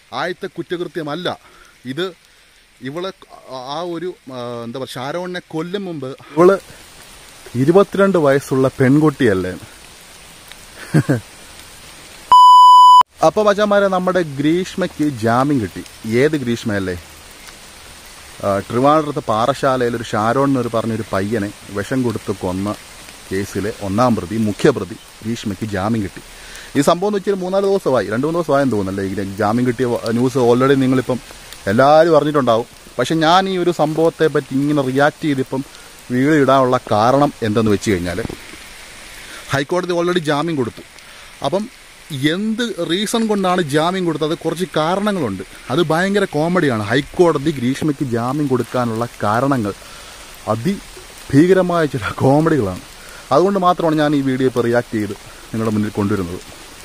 ആദ്യത്തെ കുറ്റകൃത്യമല്ല ഇത് ഇവളെ ആ ഒരു ആ, എന്താ പറയുക ഷാരോണിനെ കൊല്ലും മുമ്പ് ഇവള് ഇരുപത്തിരണ്ട് വയസ്സുള്ള പെൺകുട്ടിയല്ലേ അപ്പൊ മച്ചാമാരെ നമ്മുടെ ഗ്രീഷ്മയ്ക്ക് ജാമ്യം കിട്ടി ഏത് ഗ്രീഷ്മയല്ലേ ആ, ട്രിവാൻഡ്രത്ത് പാറശാലയിൽ ഒരു ഷാരോൺ എന്നൊരു പറഞ്ഞൊരു പയ്യനെ വിഷം കൊടുത്ത് കൊന്ന കേസിലെ ഒന്നാം പ്രതി മുഖ്യപ്രതി ഗ്രീഷ്മയ്ക്ക് ജാമ്യം കിട്ടി ഈ സംഭവം എന്ന് വെച്ചാൽ മൂന്നാല് ദിവസമായി രണ്ട് മൂന്ന് ദിവസമായെന്ന് തോന്നുന്നല്ലേ ഈ ജാമ്യം കിട്ടിയ വ- ന്യൂസ് ഓൾറെഡി നിങ്ങളിപ്പം എല്ലാവരും അറിഞ്ഞിട്ടുണ്ടാവും പക്ഷെ ഞാൻ ഈ ഒരു സംഭവത്തെ പറ്റി ഇങ്ങനെ റിയാക്ട് ചെയ്തിപ്പം വീഡിയോ ഇടാനുള്ള കാരണം എന്തെന്ന് വെച്ച് കഴിഞ്ഞാൽ ഹൈക്കോടതി ഓൾറെഡി ജാമ്യം കൊടുത്തു അപ്പം എന്ത് റീസൺ കൊണ്ടാണ് ജാമ്യം കൊടുത്തത് കുറച്ച് കാരണങ്ങളുണ്ട് അത് ഭയങ്കര കോമഡിയാണ് ഹൈക്കോടതി ഗ്രീഷ്മയ്ക്ക് ജാമ്യം കൊടുക്കാനുള്ള കാരണങ്ങൾ അതിഭീകരമായ ചില കോമഡികളാണ് അതുകൊണ്ട് മാത്രമാണ് ഞാൻ ഈ വീഡിയോ ഇപ്പോൾ റിയാക്ട് ചെയ്ത് നിങ്ങളുടെ മുന്നിൽ കൊണ്ടുവരുന്നത്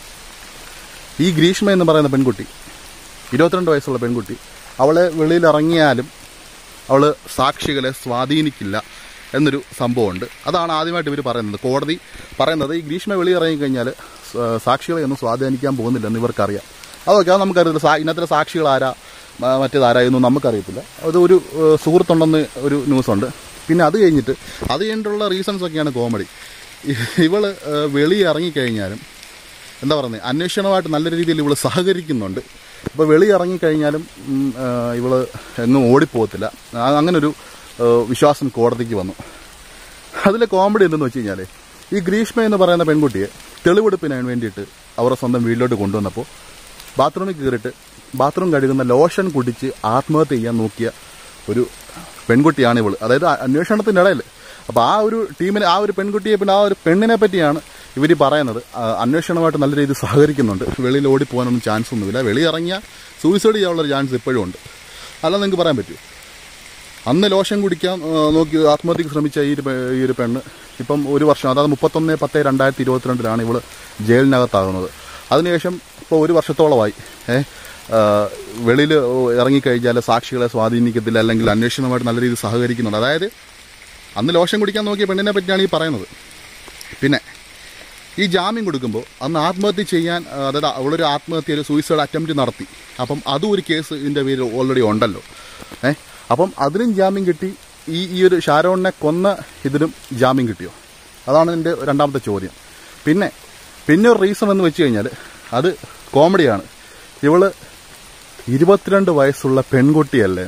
ഈ ഗ്രീഷ്മ എന്ന് പറയുന്ന പെൺകുട്ടി ഇരുപത്തിരണ്ട് വയസ്സുള്ള പെൺകുട്ടി അവളെ വെളിയിൽ ഇറങ്ങിയാലും അവൾ സാക്ഷികളെ സ്വാധീനിക്കില്ല എന്നൊരു സംഭവമുണ്ട് അതാണ് ആദ്യമായിട്ട് ഇവർ പറയുന്നത് കോടതി പറയുന്നത് ഈ ഗ്രീഷ്മ വെളിയിറങ്ങി കഴിഞ്ഞാൽ സാക്ഷികളെ ഒന്നും സ്വാധീനിക്കാൻ പോകുന്നില്ലെന്ന് ഇവർക്കറിയാം അതൊക്കെ അത് നമുക്കറിയില്ല സാ ഇന്നത്തെ സാക്ഷികൾ ആരാ മ- മറ്റേതാരാ എന്നും നമുക്കറിയത്തില്ല അത് ഒരു ഏഹ്, സുഹൃത്തുണ്ടെന്ന് ഒരു ന്യൂസുണ്ട് പിന്നെ അത് കഴിഞ്ഞിട്ട് അത് കഴിഞ്ഞിട്ടുള്ള റീസൺസ് ഒക്കെയാണ് കോമഡി ഇവൾ വെളി ഇറങ്ങിക്കഴിഞ്ഞാലും എന്താ പറയുന്നത് അന്വേഷണമായിട്ട് നല്ല രീതിയിൽ ഇവൾ സഹകരിക്കുന്നുണ്ട് ഇപ്പോൾ വെളി ഇറങ്ങിക്കഴിഞ്ഞാലും ഉം, ആ, ഇവള് എങ്ങും ഓടിപ്പോകത്തില്ല ആ, അങ്ങനൊരു ആ, വിശ്വാസം കോടതിക്ക് വന്നു അതിലെ കോമഡി എന്തെന്ന് വെച്ച് കഴിഞ്ഞാൽ ഈ ഗ്രീഷ്മ എന്ന് പറയുന്ന പെൺകുട്ടിയെ തെളിവെടുപ്പിന് വേണ്ടിയിട്ട് അവരുടെ സ്വന്തം വീട്ടിലോട്ട് കൊണ്ടുവന്നപ്പോൾ ബാത്റൂമിൽ കയറിയിട്ട് ബാത്റൂം കഴുകുന്ന ലോഷൻ കുടിച്ച് ആത്മഹത്യ ചെയ്യാൻ നോക്കിയ ഒരു പെൺകുട്ടിയാണ് ഇവള് അതായത് അന്വേഷണത്തിൻ്റെ ഇടയിൽ അപ്പോൾ ആ ഒരു ടീമിനെ ആ ഒരു പെൺകുട്ടിയെ പിന്നെ ആ ഒരു പെണ്ണിനെ പറ്റിയാണ് ഇവർ പറയുന്നത് ആ, അന്വേഷണമായിട്ട് നല്ല രീതിയിൽ സഹകരിക്കുന്നുണ്ട് വെളിയിൽ ഓടിപ്പോകാനൊന്നും ചാൻസ് ഒന്നുമില്ല വെളി ഇറങ്ങിയ സൂയിസൈഡ് ചെയ്യാനുള്ള ചാൻസ് ഇപ്പോഴും ഉണ്ട് അല്ല നിങ്ങൾക്ക് പറയാൻ പറ്റുമോ അന്ന് ലോഷൻ കുടിക്കാൻ ആ, നോക്കി ആത്മഹത്യക്ക് ശ്രമിച്ച ഈ ഒരു പെ- ഈ ഒരു പെണ്ണ് ഇപ്പം ഒരു വർഷം അതായത് മുപ്പത്തൊന്ന് പത്ത് രണ്ടായിരത്തി ഇരുപത്തിരണ്ടിലാണ് ഇവള് ജയിലിനകത്താകുന്നത് അതിനുശേഷം ഇപ്പോൾ ഒരു വർഷത്തോളമായി ഏ വെളിയിൽ ഇറങ്ങിക്കഴിഞ്ഞാൽ സാക്ഷികളെ സ്വാധീനിക്കത്തില്ല അല്ലെങ്കിൽ അന്വേഷണവുമായിട്ട് നല്ല രീതിയിൽ സഹകരിക്കുന്നുണ്ട് അതായത് അന്ന് ലോഷൻ കുടിക്കാൻ നോക്കിയ പെണ്ണിനെ പറ്റിയാണ് ഈ പറയുന്നത് പിന്നെ ഈ ജാമ്യം കൊടുക്കുമ്പോൾ അന്ന് ആത്മഹത്യ ചെയ്യാൻ ആ, അതായത് അവളൊരു ആത്മഹത്യ ഒരു സൂയിസൈഡ് അറ്റംപ്റ്റ് നടത്തി അപ്പം അതും ഒരു കേസ് ഇതിൻ്റെ പേരിൽ ഓൾറെഡി ഉണ്ടല്ലോ ഏ അപ്പം അതിനും ജാമ്യം കിട്ടി ഈ ഈ ഒരു ഷാരോണിനെ കൊന്ന ഇതിനും ജാമ്യം കിട്ടിയോ അതാണ് എൻ്റെ രണ്ടാമത്തെ ചോദ്യം പിന്നെ പിന്നെ ഒരു റീസൺ എന്ന് വെച്ച് കഴിഞ്ഞാൽ അത് കോമഡിയാണ് ഇവള് ഇരുപത്തിരണ്ട് വയസ്സുള്ള പെൺകുട്ടിയല്ലേ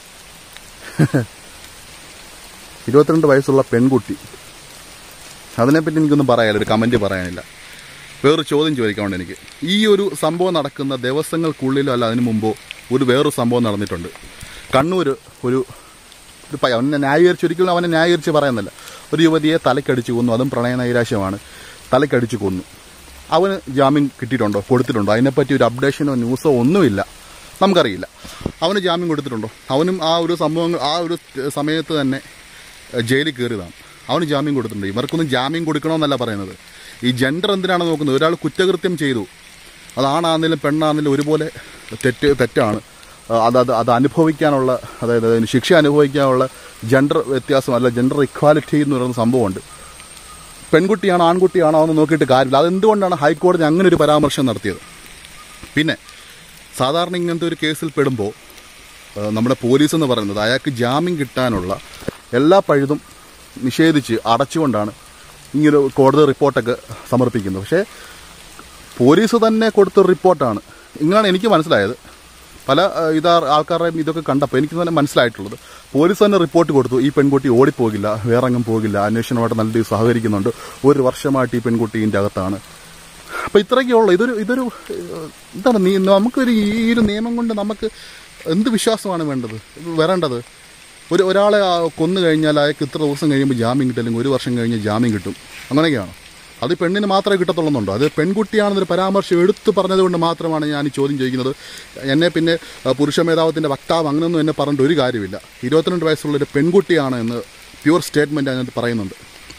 ഇരുപത്തിരണ്ട് വയസ്സുള്ള പെൺകുട്ടി അതിനെപ്പറ്റി എനിക്കൊന്നും പറയാനില്ല ഒരു കമൻറ്റ് പറയാനില്ല വേറൊരു ചോദ്യം ചോദിക്കാനുണ്ട് എനിക്ക് ഈ ഒരു സംഭവം നടക്കുന്ന ദിവസങ്ങൾക്കുള്ളിലോ അല്ല അതിനു മുമ്പോ ഒരു വേറൊരു സംഭവം നടന്നിട്ടുണ്ട് കണ്ണൂർ ഒരു ഒരു പയ്യൻ അവനെ ന്യായീകരിച്ച് ഒരിക്കലും അവനെ ന്യായീകരിച്ച് പറയുന്നില്ല ഒരു യുവതിയെ തലക്കടിച്ച് കൊന്നു അതും പ്രണയ നൈരാശ്യമാണ് തലക്കടിച്ച് കൊന്നു അവന് ജാമ്യം കിട്ടിയിട്ടുണ്ടോ കൊടുത്തിട്ടുണ്ടോ അതിനെപ്പറ്റി ഒരു അപ്ഡേഷനോ ന്യൂസോ ഒന്നുമില്ല നമുക്കറിയില്ല അവന് ജാമ്യം കൊടുത്തിട്ടുണ്ടോ അവനും ആ ഒരു സംഭവങ്ങൾ ആ ഒരു സമയത്ത് തന്നെ ഏഹ്, ജയിലിൽ കയറിയതാണ് അവന് ജാമ്യം കൊടുത്തിട്ടുണ്ട് ഇവർക്കൊന്നും ജാമ്യം കൊടുക്കണമെന്നല്ല പറയുന്നത് ഈ ജെൻഡർ എന്തിനാണ് നോക്കുന്നത് ഒരാൾ കുറ്റകൃത്യം ചെയ്തു അതാണാണെങ്കിലും പെണ്ണാണെങ്കിലും ഒരുപോലെ തെറ്റ് തെറ്റാണ് ആ, അത് അത് അത് അനുഭവിക്കാനുള്ള അതായത് അതിന് ശിക്ഷ അനുഭവിക്കാനുള്ള ജെൻഡർ വ്യത്യാസം അല്ല ജെൻഡർ ഇക്വാലിറ്റി എന്ന് പറയുന്ന സംഭവമുണ്ട് പെൺകുട്ടിയാണോ ആൺകുട്ടിയാണോ എന്ന് നോക്കിയിട്ട് കാര്യമില്ല അതെന്തുകൊണ്ടാണ് ഹൈക്കോടതി അങ്ങനെ ഒരു പരാമർശം നടത്തിയത് പിന്നെ സാധാരണ ഇങ്ങനത്തെ ഒരു കേസിൽ പെടുമ്പോൾ ഏഹ്, നമ്മുടെ പോലീസ് എന്ന് പറയുന്നത് അയാൾക്ക് ജാമ്യം കിട്ടാനുള്ള എല്ലാ പഴുതും നിഷേധിച്ച് അടച്ചുകൊണ്ടാണ് ഇങ്ങനെ കോടതി റിപ്പോർട്ടൊക്കെ സമർപ്പിക്കുന്നത് പക്ഷേ പോലീസ് തന്നെ കൊടുത്ത റിപ്പോർട്ടാണ് ഇങ്ങനെയാണ് എനിക്ക് മനസ്സിലായത് പല ഏഹ്, ഇതാ ആൾക്കാരുടെയും ഇതൊക്കെ കണ്ടപ്പോൾ എനിക്ക് തന്നെ മനസ്സിലായിട്ടുള്ളത് പോലീസ് തന്നെ റിപ്പോർട്ട് കൊടുത്തു ഈ പെൺകുട്ടി ഓടിപ്പോകില്ല വേറെ എങ്ങും പോകില്ല അന്വേഷണമായിട്ട് നല്ല രീതിയിൽ സഹകരിക്കുന്നുണ്ട് ഒരു വർഷമായിട്ട് ഈ പെൺകുട്ടി ഇതിൻ്റെ അകത്താണ് അപ്പോൾ ഇത്രയൊക്കെ ഉള്ളൂ ഇതൊരു ഇതൊരു ഏഹ്, എന്താണ് നീ നമുക്കൊരു ഈ ഒരു നിയമം കൊണ്ട് നമുക്ക് എന്ത് വിശ്വാസമാണ് വേണ്ടത് വരേണ്ടത് ഒരു ഒരാളെ ആ കൊന്നു കഴിഞ്ഞാൽ അയാൾക്ക് ഇത്ര ദിവസം കഴിയുമ്പോൾ ജാമ്യം കിട്ടില്ലെങ്കിൽ ഒരു വർഷം കഴിഞ്ഞ് ജാമ്യം കിട്ടും അങ്ങനെയൊക്കെയാണ് അത് പെണ്ണിന് മാത്രമേ കിട്ടത്തുള്ളൂന്നുണ്ടോ അത് പെൺകുട്ടിയാണെന്നൊരു പരാമർശം എടുത്തു പറഞ്ഞതുകൊണ്ട് മാത്രമാണ് ഞാൻ ഈ ചോദ്യം ചോദിക്കുന്നത് എന്നെ പിന്നെ ആ, പുരുഷ മേധാവത്തിൻ്റെ വക്താവ് അങ്ങനെയൊന്നും എന്നെ പറഞ്ഞിട്ട് ഒരു കാര്യമില്ല ഇരുപത്തിരണ്ട് വയസ്സുള്ള ഒരു പെൺകുട്ടിയാണ് എന്ന് പ്യുവർ സ്റ്റേറ്റ്മെൻറ്റ് അതിനകത്ത് പറയുന്നുണ്ട്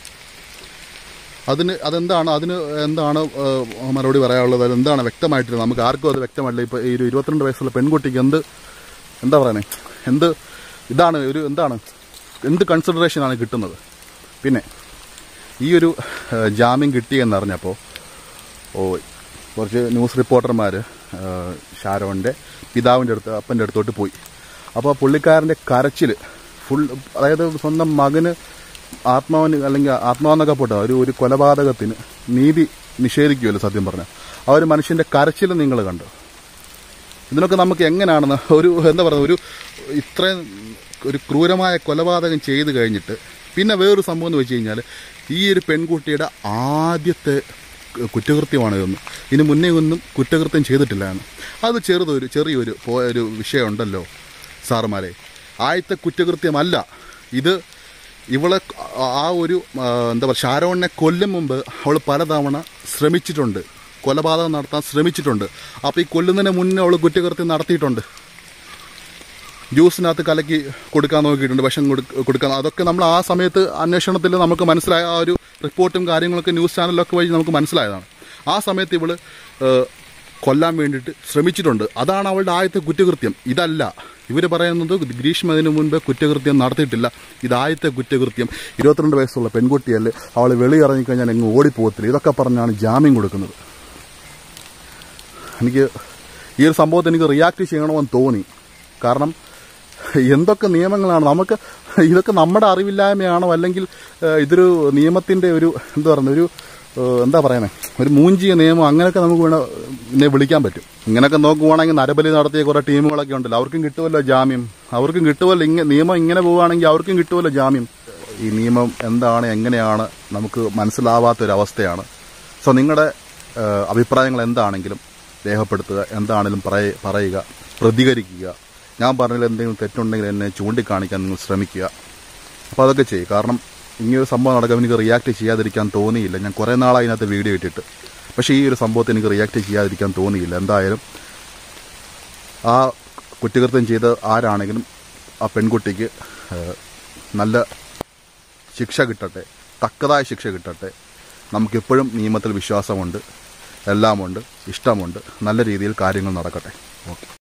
അതിന് അതെന്താണ് അതിന് എന്താണ് ഏഹ്, മറുപടി പറയാനുള്ളത് അത് എന്താണ് വ്യക്തമായിട്ട് നമുക്ക് ആർക്കും അത് വ്യക്തമല്ല ഇപ്പോൾ ഈ ഒരു ഇരുപത്തിരണ്ട് വയസ്സുള്ള പെൺകുട്ടിക്ക് എന്ത് എന്താ പറയണേ എന്ത് ഇതാണ് ഒരു എന്താണ് എന്ത് കൺസിഡറേഷനാണ് കിട്ടുന്നത് പിന്നെ ഈ ഒരു ഏഹ്, ജാമ്യം കിട്ടിയെന്നറിഞ്ഞപ്പോൾ ഓ കുറച്ച് ന്യൂസ് റിപ്പോർട്ടർമാർ ആ, ഷാരോൻ്റെ പിതാവിൻ്റെ അടുത്ത് അപ്പൻ്റെ അടുത്തോട്ട് പോയി അപ്പോൾ പുള്ളിക്കാരൻ്റെ കരച്ചിൽ ഫുൾ അതായത് സ്വന്തം മകന് ആത്മാവിന് അല്ലെങ്കിൽ ആത്മാവെന്നൊക്കെ പോട്ടെ ഒരു ഒരു കൊലപാതകത്തിന് നീതി നിഷേധിക്കുമല്ലോ സത്യം പറഞ്ഞാൽ ആ ഒരു മനുഷ്യൻ്റെ കരച്ചിൽ നിങ്ങൾ കണ്ടു ഇതിനൊക്കെ നമുക്ക് എങ്ങനെയാണെന്ന് ഒരു എന്താ പറയുക ഒരു ഇത്രയും ഒരു ക്രൂരമായ കൊലപാതകം ചെയ്തു കഴിഞ്ഞിട്ട് പിന്നെ വേറൊരു സംഭവം എന്ന് വെച്ച് കഴിഞ്ഞാൽ ഈ ഒരു പെൺകുട്ടിയുടെ ആദ്യത്തെ കുറ്റകൃത്യമാണ് ഇതൊന്നും ഇതിന് മുന്നേ ഒന്നും കുറ്റകൃത്യം ചെയ്തിട്ടില്ലാണ് അത് ചെറുതൊരു ചെറിയൊരു പോയ ഒരു വിഷയമുണ്ടല്ലോ സാറുമാരെ ആദ്യത്തെ കുറ്റകൃത്യമല്ല ഇത് ഇവളെ ആ ഒരു ആ, എന്താ പറയുക ഷാരോണിനെ കൊല്ലും മുമ്പ് അവൾ പലതവണ ശ്രമിച്ചിട്ടുണ്ട് കൊലപാതകം നടത്താൻ ശ്രമിച്ചിട്ടുണ്ട് അപ്പോൾ ഈ കൊല്ലുന്നതിന് മുന്നേ അവൾ കുറ്റകൃത്യം നടത്തിയിട്ടുണ്ട് ജ്യൂസിനകത്ത് കലക്കി കൊടുക്കാൻ നോക്കിയിട്ടുണ്ട് വിഷം കൊടുക്ക- കൊടുക്കാൻ അതൊക്കെ നമ്മൾ ആ സമയത്ത് അന്വേഷണത്തിൽ നമുക്ക് മനസ്സിലായ ആ ഒരു റിപ്പോർട്ടും കാര്യങ്ങളൊക്കെ ന്യൂസ് ചാനലൊക്കെ വഴി നമുക്ക് മനസ്സിലായതാണ് ആ സമയത്ത് ഇവള് ഏഹ്, കൊല്ലാൻ വേണ്ടിയിട്ട് ശ്രമിച്ചിട്ടുണ്ട് അതാണ് അവളുടെ ആദ്യത്തെ കുറ്റകൃത്യം ഇതല്ല ഇവർ പറയുന്നത് ഗ്രീഷ്മ അതിനു മുൻപ് കുറ്റകൃത്യം നടത്തിയിട്ടില്ല ഇതാദ്യത്തെ കുറ്റകൃത്യം ഇരുപത്തിരണ്ട് വയസ്സുള്ള പെൺകുട്ടിയല്ലേ അവൾ വെളിയിറങ്ങിക്കഴിഞ്ഞാൽ എങ്ങും ഓടിപ്പോകത്തില്ല ഇതൊക്കെ പറഞ്ഞാണ് ജാമ്യം കൊടുക്കുന്നത് എനിക്ക് ഈ ഒരു സംഭവത്തെ എനിക്ക് റിയാക്ട് ചെയ്യണമെന്ന് തോന്നി കാരണം എന്തൊക്കെ നിയമങ്ങളാണ് നമുക്ക് ഇതൊക്കെ നമ്മുടെ അറിവില്ലായ്മയാണോ അല്ലെങ്കിൽ ഏഹ്, ഇതൊരു നിയമത്തിന്റെ ഒരു എന്താ പറയുക ഒരു ഏഹ്, എന്താ പറയുന്നത് ഒരു മൂഞ്ചിയ നിയമം അങ്ങനെയൊക്കെ നമുക്ക് വേണം ഇതിനെ വിളിക്കാൻ പറ്റും ഇങ്ങനെയൊക്കെ നോക്കുവാണെങ്കിൽ നരബലി നടത്തിയ കുറേ ടീമുകളൊക്കെ ഉണ്ടല്ലോ അവർക്കും കിട്ടുമല്ലോ ജാമ്യം അവർക്കും കിട്ടുമല്ലോ ഇങ്ങനെ നിയമം ഇങ്ങനെ പോവുകയാണെങ്കിൽ അവർക്കും കിട്ടുമല്ലോ ജാമ്യം ഈ നിയമം എന്താണ് എങ്ങനെയാണ് നമുക്ക് മനസ്സിലാവാത്തൊരവസ്ഥയാണ് സോ നിങ്ങളുടെ ഏഹ്, അഭിപ്രായങ്ങൾ എന്താണെങ്കിലും രേഖപ്പെടുത്തുക എന്താണെങ്കിലും പറയ പറയുക പ്രതികരിക്കുക ഞാൻ പറഞ്ഞതിൽ എന്തെങ്കിലും തെറ്റുണ്ടെങ്കിൽ എന്നെ ചൂണ്ടിക്കാണിക്കാൻ നിങ്ങൾ ശ്രമിക്കുക അപ്പോൾ അതൊക്കെ ചെയ്യും കാരണം ഇങ്ങനൊരു സംഭവം നടക്കാൻ എനിക്ക് റിയാക്ട് ചെയ്യാതിരിക്കാൻ തോന്നിയില്ല ഞാൻ കുറേ നാളായി അതിനകത്ത് വീഡിയോ ഇട്ടിട്ട് പക്ഷേ ഈ ഒരു സംഭവത്തെ എനിക്ക് റിയാക്ട് ചെയ്യാതിരിക്കാൻ തോന്നിയില്ല എന്തായാലും ആ കുറ്റകൃത്യം ചെയ്ത ആരാണെങ്കിലും ആ പെൺകുട്ടിക്ക് ഏഹ്, നല്ല ശിക്ഷ കിട്ടട്ടെ തക്കതായ ശിക്ഷ കിട്ടട്ടെ നമുക്കെപ്പോഴും നിയമത്തിൽ വിശ്വാസമുണ്ട് എല്ലാമുണ്ട് ഇഷ്ടമുണ്ട് നല്ല രീതിയിൽ കാര്യങ്ങൾ നടക്കട്ടെ ഓക്കെ